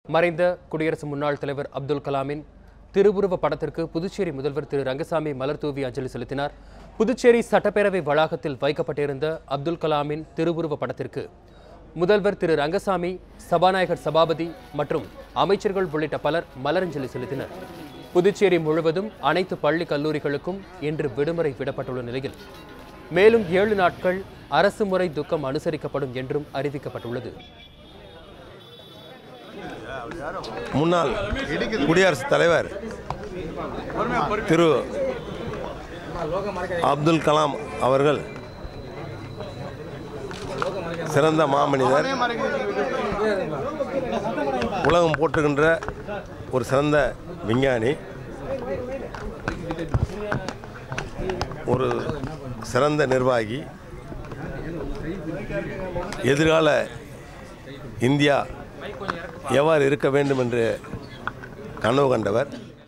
மறைந்த குடியரசு முன்னாள் தலைவர் அப்துல் கலாமின் திருவுருவ படத்திற்கு புதுச்சேரி முதல்வர் திரு ரங்கசாமி மலர் தூவி அஞ்சலி செலுத்தினார் புதுச்சேரி சட்டப்பேரவை வளாகத்தில் வைக்கப்பட்டிருந்த அப்துல் கலாமின் திருவுருவ படத்திற்கு முதல்வர் திரு ரங்கசாமி சபாநாயகர் சபாபதி மற்றும் அமைச்சர்கள் உள்ளிட்ட பலர் மலரஞ்சலி செலுத்தினர் புதுச்சேரி முழுவதும் அனைத்து பள்ளி கல்லூரிகளுக்கும் இன்று விடுமுறை விடப்பட்டுள்ள நிலையில் மேலும் ஏழு நாட்கள் அரசு முறை துக்கம் அனுசரிக்கப்படும் என்றும் அறிவிக்கப்பட்டுள்ளது முன்னாள் குடியரசுத் தலைவர் திரு அப்துல் கலாம் அவர்கள் சிறந்த மாமனிதர் உலகம் போற்றுகின்ற ஒரு சிறந்த விஞ்ஞானி ஒரு சிறந்த நிர்வாகி எதிர்கால இந்தியா எவ்வாறு இருக்க வேண்டும் என்று கனவு கண்டவர்